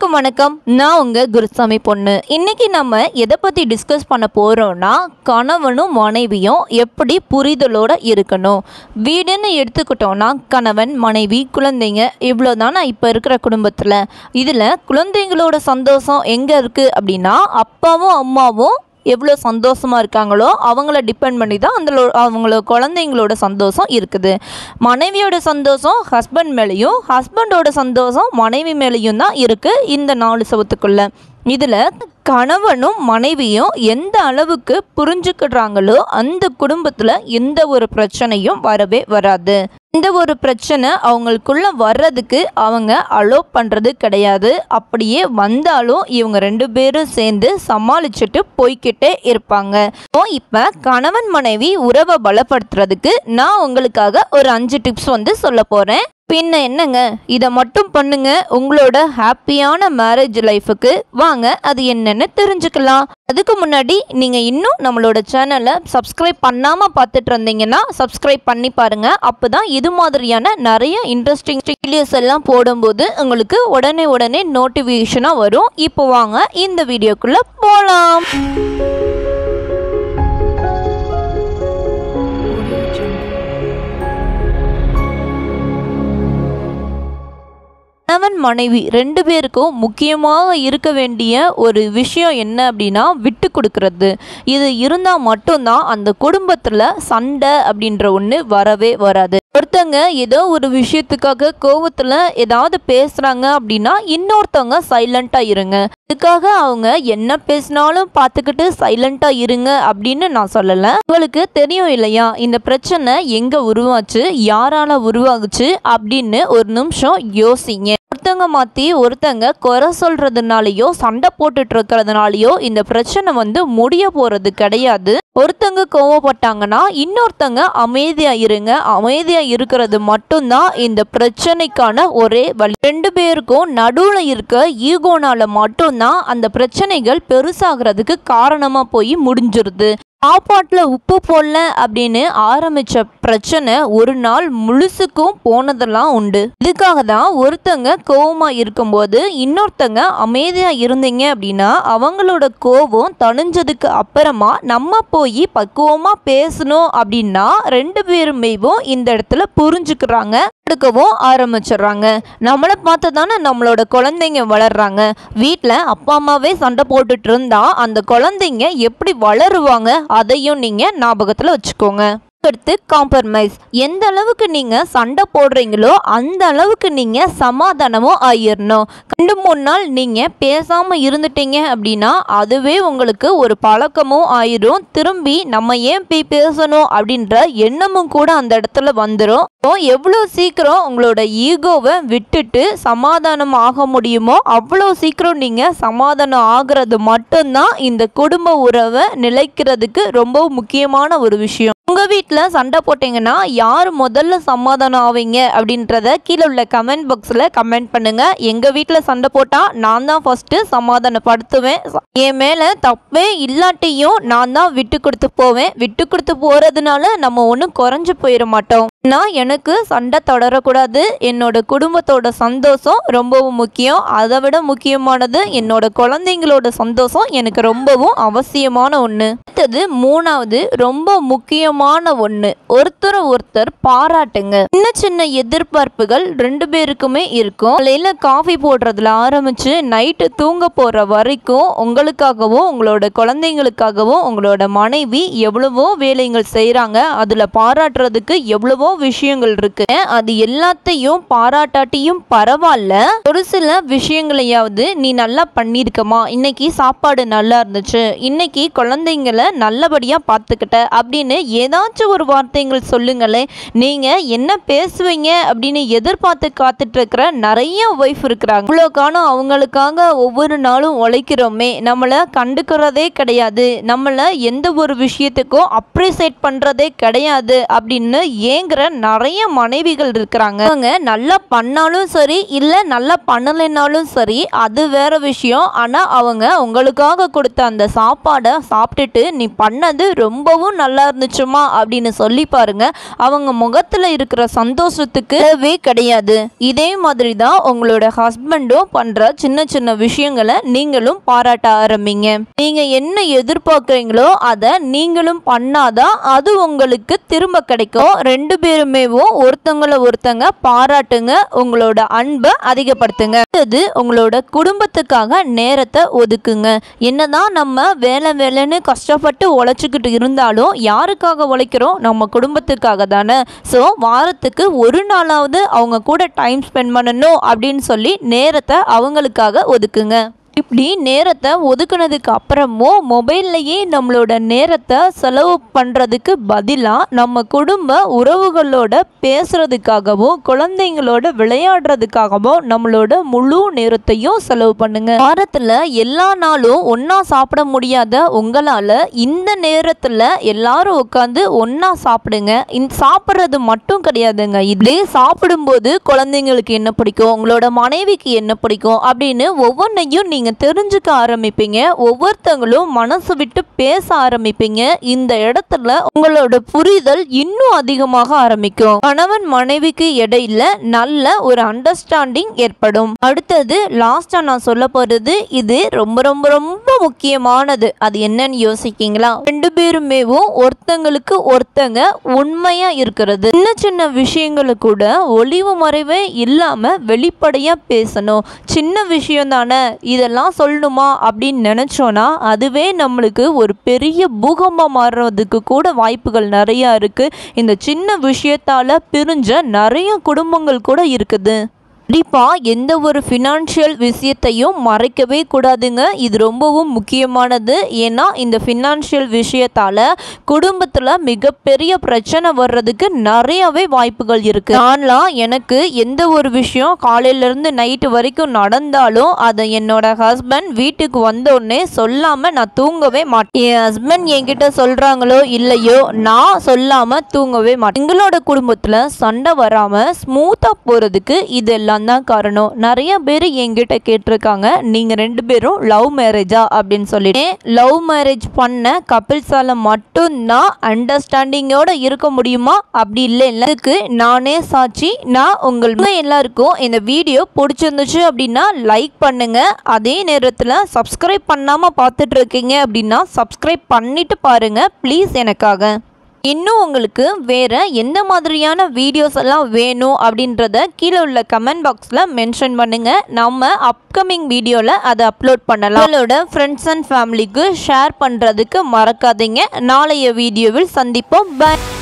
எல்லாருக்கும் வணக்கம் நான் உங்க குருசாமி பொண்ணு இன்னைக்கு நம்ம எதை பத்தி டிஸ்கஸ் பண்ண போறோம்னா கணவனும் மனைவியும் எப்படி புரிதலோட இருக்கணும் வீடுன்னு எடுத்துக்கிட்டோம்னா கணவன் மனைவி குழந்தைங்க இவ்வளோதானா இப்போ இருக்கிற குடும்பத்தில் இதில் குழந்தைங்களோட சந்தோஷம் எங்கே இருக்குது அப்படின்னா அப்பாவும் அம்மாவும் எவ்வளோ சந்தோஷமாக இருக்காங்களோ அவங்கள டிபெண்ட் பண்ணி தான் அந்த அவங்களோட குழந்தைங்களோட சந்தோஷம் இருக்குது மனைவியோட சந்தோஷம் ஹஸ்பண்ட் மேலேயும் ஹஸ்பண்டோட சந்தோஷம் மனைவி மேலேயும் தான் இருக்குது இந்த நாலு சவத்துக்குள்ள இதில் கணவனும் மனைவியும் எந்த அளவுக்கு புரிஞ்சுக்கிறாங்களோ அந்த குடும்பத்தில் எந்த ஒரு பிரச்சனையும் வரவே வராது இந்த ஒரு பிரச்சனை அவங்களுக்குள்ள வர்றதுக்கு அவங்க அலோ பண்ணுறது கிடையாது அப்படியே வந்தாலும் இவங்க ரெண்டு பேரும் சேர்ந்து சமாளிச்சுட்டு போய்க்கிட்டே இருப்பாங்க ஸோ இப்போ கணவன் மனைவி உறவை பலப்படுத்துறதுக்கு நான் உங்களுக்காக ஒரு அஞ்சு டிப்ஸ் வந்து சொல்ல போகிறேன் பின்ன என்னங்க இதை மட்டும் பண்ணுங்க உங்களோட ஹாப்பியான மேரேஜ் லைஃபுக்கு வாங்க அது என்னன்னு தெரிஞ்சுக்கலாம் அதுக்கு முன்னாடி நீங்கள் இன்னும் நம்மளோட சேனலை சப்ஸ்கிரைப் பண்ணாமல் பார்த்துட்டு இருந்தீங்கன்னா சப்ஸ்கிரைப் பண்ணி பாருங்க அப்போ தான் இது மாதிரியான நிறைய இன்ட்ரெஸ்டிங் வீடியோஸ் எல்லாம் போடும்போது உங்களுக்கு உடனே உடனே நோட்டிஃபிகேஷனாக வரும் இப்போ வாங்க இந்த வீடியோக்குள்ளே போகலாம் கணவன் மனைவி ரெண்டு பேருக்கும் முக்கியமாக இருக்க வேண்டிய ஒரு விஷயம் என்ன அப்படின்னா விட்டு கொடுக்கறது இது இருந்தால் மட்டும்தான் அந்த குடும்பத்தில் சண்டை அப்படின்ற ஒன்று வரவே வராது ஒருத்தங்க ஏதோ ஒரு விஷயத்துக்காக கோவத்தில் ஏதாவது பேசுகிறாங்க அப்படின்னா இன்னொருத்தவங்க சைலண்ட்டாக இருங்க இதுக்காக அவங்க என்ன பேசினாலும் பார்த்துக்கிட்டு சைலண்ட்டாக இருங்க அப்படின்னு நான் சொல்லலை உங்களுக்கு தெரியும் இல்லையா இந்த பிரச்சனை எங்கே உருவாச்சு யாரால உருவாகுச்சு அப்படின்னு ஒரு நிமிஷம் யோசிங்க ஒருத்தங்க மாற்றி ஒருத்தங்க குறை சொல்கிறதுனாலையோ சண்டை போட்டுட்டு இருக்கிறதுனாலையோ இந்த பிரச்சனை வந்து முடிய போகிறது கிடையாது ஒருத்தங்க கோவப்பட்டாங்கன்னா இன்னொருத்தங்க அமைதியாக இருங்க அமைதியாக இருக்கிறது மட்டும்தான் இந்த பிரச்சனைக்கான ஒரே வழி ரெண்டு பேருக்கும் நடுவில் இருக்க ஈகோனால மட்டும்தான் அந்த பிரச்சனைகள் பெருசாகிறதுக்கு காரணமாக போய் முடிஞ்சிருது சாப்பாட்டில் உப்பு போடல அப்படின்னு ஆரம்பிச்ச பிரச்சனை ஒரு நாள் முழுசுக்கும் போனதெல்லாம் உண்டு இதுக்காக தான் ஒருத்தங்க கோவமா இருக்கும்போது இன்னொருத்தங்க அமைதியா இருந்தீங்க அப்படின்னா அவங்களோட கோவம் தணிஞ்சதுக்கு அப்புறமா நம்ம போய் பக்குவமா பேசணும் அப்படின்னா ரெண்டு பேருமேவும் இந்த இடத்துல புரிஞ்சுக்கிறாங்க எடுக்கவும் ஆரம்பிச்சிடுறாங்க நம்மளை பார்த்து தானே நம்மளோட குழந்தைங்க வளர்றாங்க வீட்டில் அப்பா அம்மாவே சண்டை போட்டுட்டு இருந்தா அந்த குழந்தைங்க எப்படி வளருவாங்க அதையும் நீங்கள் ஞாபகத்தில் வச்சுக்கோங்க அடுத்து காம்ப்ரமைஸ் எந்த அளவுக்கு நீங்கள் சண்டை போடுறீங்களோ அந்த அளவுக்கு நீங்கள் சமாதானமும் ஆயிடணும் ரெண்டு மூணு நாள் நீங்கள் பேசாமல் இருந்துட்டீங்க அப்படின்னா அதுவே உங்களுக்கு ஒரு பழக்கமும் ஆயிரும் திரும்பி நம்ம ஏன் போய் பேசணும் அப்படின்ற எண்ணமும் கூட அந்த இடத்துல வந்துடும் எவ்வளோ சீக்கிரம் உங்களோட ஈகோவை விட்டுட்டு சமாதானம் ஆக முடியுமோ அவ்வளோ சீக்கிரம் நீங்கள் சமாதானம் ஆகிறது மட்டும்தான் இந்த குடும்ப உறவை நிலைக்கிறதுக்கு ரொம்ப முக்கியமான ஒரு விஷயம் உங்கள் வீட்டில் சண்டை போட்டிங்கன்னா யார் முதல்ல சமாதானம் ஆவீங்க அப்படின்றத கீழே உள்ள கமெண்ட் பாக்ஸில் கமெண்ட் பண்ணுங்கள் எங்கள் வீட்டில் சண்டை போட்டால் நான் தான் ஃபஸ்ட்டு சமாதானப்படுத்துவேன் என் மேலே தப்பே இல்லாட்டியும் நான் தான் விட்டு கொடுத்து போவேன் விட்டு கொடுத்து போகிறதுனால நம்ம ஒன்றும் குறைஞ்சு போயிட மாட்டோம் நான் எனக்கு சண்டை தொடரக்கூடாது என்னோட குடும்பத்தோட சந்தோஷம் ரொம்பவும் முக்கியம் அதை விட முக்கியமானது என்னோட குழந்தைங்களோட சந்தோஷம் எனக்கு ரொம்பவும் அவசியமான ஒன்று அடுத்தது மூணாவது ரொம்ப முக்கியமான ஒன்று ஒருத்தரை ஒருத்தர் பாராட்டுங்க சின்ன சின்ன எதிர்பார்ப்புகள் ரெண்டு பேருக்குமே இருக்கும் காலையில் காஃபி போடுறதுல ஆரம்பிச்சு நைட்டு தூங்க போகிற வரைக்கும் உங்களுக்காகவும் உங்களோட குழந்தைங்களுக்காகவும் உங்களோட மனைவி எவ்வளவோ வேலைகள் செய்கிறாங்க அதில் பாராட்டுறதுக்கு எவ்வளவோ விஷயங்கள் இருக்கு அது எல்லாத்தையும் பாராட்டாட்டியும் பரவாயில்ல ஒரு சில விஷயங்களையாவது நீ நல்லா பண்ணியிருக்கமா இன்னைக்கு சாப்பாடு நல்லா இருந்துச்சு இன்னைக்கு குழந்தைங்கள நல்லபடியாக பார்த்துக்கிட்ட அப்படின்னு ஏதாச்சும் ஒரு வார்த்தைகள் சொல்லுங்களேன் நீங்கள் என்ன பேசுவீங்க அப்படின்னு எதிர்பார்த்து காத்துட்டு இருக்கிற நிறைய ஒய்ஃப் இருக்கிறாங்க இவ்வளோ காலம் அவங்களுக்காக ஒவ்வொரு நாளும் உழைக்கிறோமே நம்மளை கண்டுக்கிறதே கிடையாது நம்மளை எந்த ஒரு விஷயத்துக்கும் அப்ரிசியேட் பண்ணுறதே கிடையாது அப்படின்னு ஏங்குற நிறைய மனைவிகள் இருக்கிறாங்க அவங்க நல்லா பண்ணாலும் சரி இல்லை நல்லா பண்ணலைனாலும் சரி அது வேற விஷயம் ஆனால் அவங்க உங்களுக்காக கொடுத்த அந்த சாப்பாடை சாப்பிட்டுட்டு நீ பண்ணது ரொம்பவும் நல்லா இருந்துச்சுமா அப்படின்னு சொல்லி பாருங்க அவங்க முகத்தில் இருக்கிற சந்தோஷத்துக்கு அளவே கிடையாது இதே மாதிரி தான் உங்களோட ஹஸ்பண்டும் பண்ணுற சின்ன சின்ன விஷயங்களை நீங்களும் பாராட்ட ஆரம்பிங்க நீங்கள் என்ன எதிர்பார்க்குறீங்களோ அதை நீங்களும் பண்ணாதான் அது உங்களுக்கு திரும்ப கிடைக்கும் ரெண்டு பேருமேவும் ஒருத்தங்களை ஒருத்தங்க பாராட்டுங்க உங்களோட அன்பை அதிகப்படுத்துங்க அடுத்தது உங்களோட குடும்பத்துக்காக நேரத்தை ஒதுக்குங்க என்னதான் நம்ம வேலை வேலைன்னு கஷ்டப்பட்டு உழைச்சிக்கிட்டு இருந்தாலும் யாருக்காக உழைக்கிறோம் நம்ம குடும்பத்துக்காக தானே ஸோ வாரத்துக்கு ஒரு நாளாவது அவங்க கூட டைம் ஸ்பெண்ட் பண்ணணும் அப்படின்னு சொல்லி நேரத்தை அவங்களுக்காக ஒதுக்குங்க இப்படி நேரத்தை ஒதுக்குனதுக்கு அப்புறமும் மொபைல்லையே நம்மளோட நேரத்தை செலவு பண்ணுறதுக்கு பதிலாக நம்ம குடும்ப உறவுகளோட பேசுறதுக்காகவும் குழந்தைங்களோட விளையாடுறதுக்காகவும் நம்மளோட முழு நேரத்தையும் செலவு பண்ணுங்க வாரத்தில் எல்லா நாளும் ஒன்றா சாப்பிட முடியாத உங்களால் இந்த நேரத்தில் எல்லாரும் உட்காந்து ஒன்றா சாப்பிடுங்க இந்த சாப்பிட்றது மட்டும் கிடையாதுங்க இதே சாப்பிடும்போது குழந்தைங்களுக்கு என்ன பிடிக்கும் உங்களோட மனைவிக்கு என்ன பிடிக்கும் அப்படின்னு ஒவ்வொன்றையும் நீங்கள் தெரிஞ்சுக்க ஆரம்பிப்பீங்க ஒவ்வொருத்தங்களும் மனசு விட்டு பேச ஆரம்பிப்பீங்க இந்த இடத்துல உங்களோட புரிதல் இன்னும் அதிகமாக ஆரம்பிக்கும் கணவன் மனைவிக்கு இடையில நல்ல ஒரு அண்டர்ஸ்டாண்டிங் ஏற்படும் அடுத்தது லாஸ்டா நான் சொல்ல போறது இது ரொம்ப ரொம்ப ரொம்ப முக்கியமானது அது என்னன்னு யோசிக்கீங்களா ரெண்டு பேருமேவும் ஒருத்தங்களுக்கு ஒருத்தங்க உண்மையா இருக்கிறது சின்ன சின்ன விஷயங்களை கூட ஒளிவு மறைவே இல்லாம வெளிப்படையா பேசணும் சின்ன விஷயம் தானே இதெல்லாம் சொல்லணுமா அப்படின்னு நினைச்சோன்னா அதுவே நம்மளுக்கு ஒரு பெரிய பூகம்பம் மாறுறதுக்கு கூட வாய்ப்புகள் நிறையா இருக்கு இந்த சின்ன விஷயத்தால பிரிஞ்ச நிறைய குடும்பங்கள் கூட இருக்குது கண்டிப்பாக எந்த ஒரு ஃபினான்ஷியல் விஷயத்தையும் மறைக்கவே கூடாதுங்க இது ரொம்பவும் முக்கியமானது ஏன்னா இந்த ஃபினான்ஷியல் விஷயத்தால் குடும்பத்தில் மிகப்பெரிய பிரச்சனை வர்றதுக்கு நிறையவே வாய்ப்புகள் இருக்குது நான்லாம் எனக்கு எந்த ஒரு விஷயம் காலையிலேருந்து நைட்டு வரைக்கும் நடந்தாலும் அதை என்னோட ஹஸ்பண்ட் வீட்டுக்கு வந்தோடனே சொல்லாமல் நான் தூங்கவே மாட்டேன் என் ஹஸ்பண்ட் என்கிட்ட சொல்கிறாங்களோ இல்லையோ நான் சொல்லாமல் தூங்கவே மாட்டேன் எங்களோட குடும்பத்தில் சண்டை வராமல் ஸ்மூத்தாக போகிறதுக்கு இதெல்லாம் தான் காரணம் நிறைய பேர் என்கிட்ட கேட்டிருக்காங்க நீங்கள் ரெண்டு பேரும் லவ் மேரேஜா அப்படின்னு சொல்லிட்டு லவ் மேரேஜ் பண்ண கப்பிள்ஸால் மட்டும்தான் அண்டர்ஸ்டாண்டிங்கோட இருக்க முடியுமா அப்படி இல்லை இல்லை இதுக்கு நானே சாட்சி நான் உங்கள் எல்லாருக்கும் இந்த வீடியோ பிடிச்சிருந்துச்சு அப்படின்னா லைக் பண்ணுங்க அதே நேரத்தில் சப்ஸ்கிரைப் பண்ணாமல் பார்த்துட்டு இருக்கீங்க அப்படின்னா சப்ஸ்கிரைப் பண்ணிட்டு பாருங்க ப்ளீஸ் எனக்காக இன்னும் உங்களுக்கு வேறு எந்த மாதிரியான வீடியோஸ் எல்லாம் வேணும் அப்படின்றத கீழே உள்ள கமெண்ட் பாக்ஸில் மென்ஷன் பண்ணுங்கள் நம்ம அப்கமிங் வீடியோவில் அதை அப்லோட் பண்ணலாம் உங்களோட ஃப்ரெண்ட்ஸ் அண்ட் ஃபேமிலிக்கு ஷேர் பண்ணுறதுக்கு மறக்காதீங்க நாளைய வீடியோவில் சந்திப்போம் பை